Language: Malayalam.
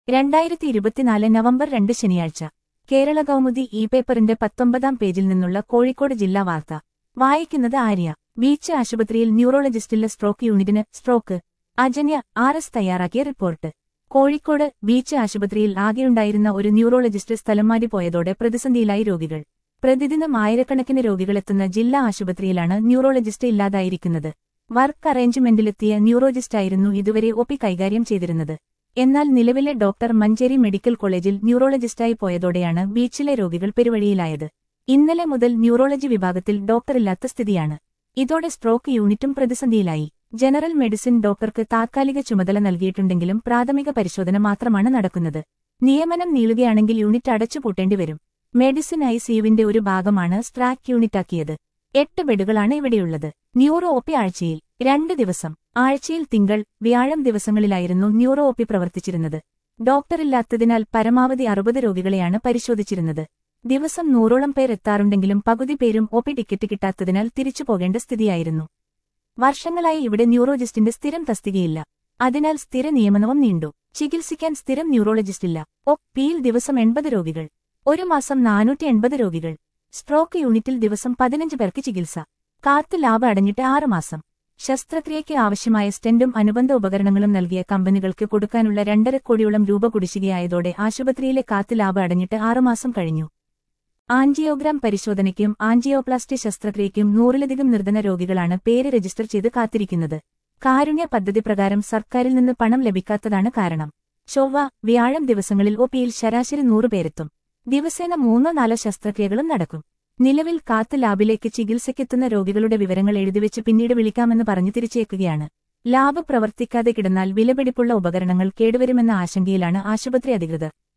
രണ്ടായിരത്തി ഇരുപത്തിനാല് നവംബർ രണ്ട് ശനിയാഴ്ച കേരള കൗമുദി ഇ പേപ്പറിന്റെ പത്തൊമ്പതാം പേജിൽ നിന്നുള്ള കോഴിക്കോട് ജില്ലാ വാർത്ത വായിക്കുന്നത് ആര്യ ബീച്ച് ആശുപത്രിയിൽ ന്യൂറോളജിസ്റ്റിലെ സ്ട്രോക്ക് യൂണിറ്റിന് സ്ട്രോക്ക് അജന്യ ആർ എസ് തയ്യാറാക്കിയ റിപ്പോർട്ട് കോഴിക്കോട് ബീച്ച് ആശുപത്രിയിൽ ആകെയുണ്ടായിരുന്ന ഒരു ന്യൂറോളജിസ്റ്റ് സ്ഥലം മാറി പോയതോടെ പ്രതിസന്ധിയിലായി രോഗികൾ പ്രതിദിനം ആയിരക്കണക്കിന് രോഗികളെത്തുന്ന ജില്ലാ ആശുപത്രിയിലാണ് ന്യൂറോളജിസ്റ്റ് ഇല്ലാതായിരിക്കുന്നത് വർക്ക് അറേഞ്ച്മെന്റിലെത്തിയ ന്യൂറോളജിസ്റ്റായിരുന്നു ഇതുവരെ ഒപി കൈകാര്യം ചെയ്തിരുന്നത് എന്നാൽ നിലവിലെ ഡോക്ടർ മഞ്ചേരി മെഡിക്കൽ കോളേജിൽ ന്യൂറോളജിസ്റ്റായി പോയതോടെയാണ് ബീച്ചിലെ രോഗികൾ പെരുവഴിയിലായത് ഇന്നലെ മുതൽ ന്യൂറോളജി വിഭാഗത്തിൽ ഡോക്ടറില്ലാത്ത സ്ഥിതിയാണ് ഇതോടെ സ്ട്രോക്ക് യൂണിറ്റും പ്രതിസന്ധിയിലായി ജനറൽ മെഡിസിൻ ഡോക്ടർക്ക് താത്കാലിക ചുമതല നൽകിയിട്ടുണ്ടെങ്കിലും പ്രാഥമിക പരിശോധന മാത്രമാണ് നടക്കുന്നത് നിയമനം നീളുകയാണെങ്കിൽ യൂണിറ്റ് അടച്ചുപൂട്ടേണ്ടി വരും മെഡിസിൻ ഐസിയുവിന്റെ ഒരു ഭാഗമാണ് സ്ട്രാക്ക് യൂണിറ്റാക്കിയത് എട്ട് ബെഡുകളാണ് ഇവിടെയുള്ളത് ന്യൂറോ ഒപി ആഴ്ചയിൽ രണ്ട് ദിവസം ആഴ്ചയിൽ തിങ്കൾ വ്യാഴം ദിവസങ്ങളിലായിരുന്നു ന്യൂറോ ഒപി പ്രവർത്തിച്ചിരുന്നത് ഡോക്ടറില്ലാത്തതിനാൽ പരമാവധി അറുപത് രോഗികളെയാണ് പരിശോധിച്ചിരുന്നത് ദിവസം നൂറോളം പേർ എത്താറുണ്ടെങ്കിലും പകുതി പേരും ഒപി ടിക്കറ്റ് കിട്ടാത്തതിനാൽ തിരിച്ചു പോകേണ്ട സ്ഥിതിയായിരുന്നു വർഷങ്ങളായി ഇവിടെ ന്യൂറോളജിസ്റ്റിന്റെ സ്ഥിരം തസ്തികയില്ല അതിനാൽ സ്ഥിര നിയമനവും നീണ്ടു ചികിത്സിക്കാൻ സ്ഥിരം ന്യൂറോളജിസ്റ്റില്ല ഒ പിയിൽ ദിവസം എൺപത് രോഗികൾ ഒരു മാസം നാനൂറ്റി എൺപത് രോഗികൾ സ്ട്രോക്ക് യൂണിറ്റിൽ ദിവസം പതിനഞ്ച് പേർക്ക് ചികിത്സ കാത്ത് ലാബ് അടഞ്ഞിട്ട് ആറ് മാസം ശസ്ത്രക്രിയയ്ക്ക് ആവശ്യമായ സ്റ്റെന്റും അനുബന്ധ ഉപകരണങ്ങളും നൽകിയ കമ്പനികൾക്ക് കൊടുക്കാനുള്ള രണ്ടര കോടിയോളം രൂപ കുടിശ്ശികയായതോടെ ആശുപത്രിയിലെ കാത്ത് ലാബ് അടഞ്ഞിട്ട് ആറുമാസം കഴിഞ്ഞു ആൻജിയോഗ്രാം പരിശോധനയ്ക്കും ആൻജിയോപ്ലാസ്റ്റി ശസ്ത്രക്രിയയ്ക്കും നൂറിലധികം നിർധന രോഗികളാണ് പേര് രജിസ്റ്റർ ചെയ്ത് കാത്തിരിക്കുന്നത് കാരുണ്യ പദ്ധതി പ്രകാരം സർക്കാരിൽ നിന്ന് പണം ലഭിക്കാത്തതാണ് കാരണം ചൊവ്വ വ്യാഴം ദിവസങ്ങളിൽ ഒപിയിൽ ശരാശരി നൂറ് പേരെത്തും ദിവസേന മൂന്നോ നാലോ ശസ്ത്രക്രിയകളും നടക്കും നിലവിൽ കാത്ത് ലാബിലേക്ക് ചികിത്സയ്ക്കെത്തുന്ന രോഗികളുടെ വിവരങ്ങൾ എഴുതിവെച്ച് പിന്നീട് വിളിക്കാമെന്ന് പറഞ്ഞു തിരിച്ചേക്കുകയാണ് ലാബ് പ്രവർത്തിക്കാതെ കിടന്നാൽ വിലപിടിപ്പുള്ള ഉപകരണങ്ങൾ കേടുവരുമെന്ന ആശങ്കയിലാണ് ആശുപത്രി അധികൃതർ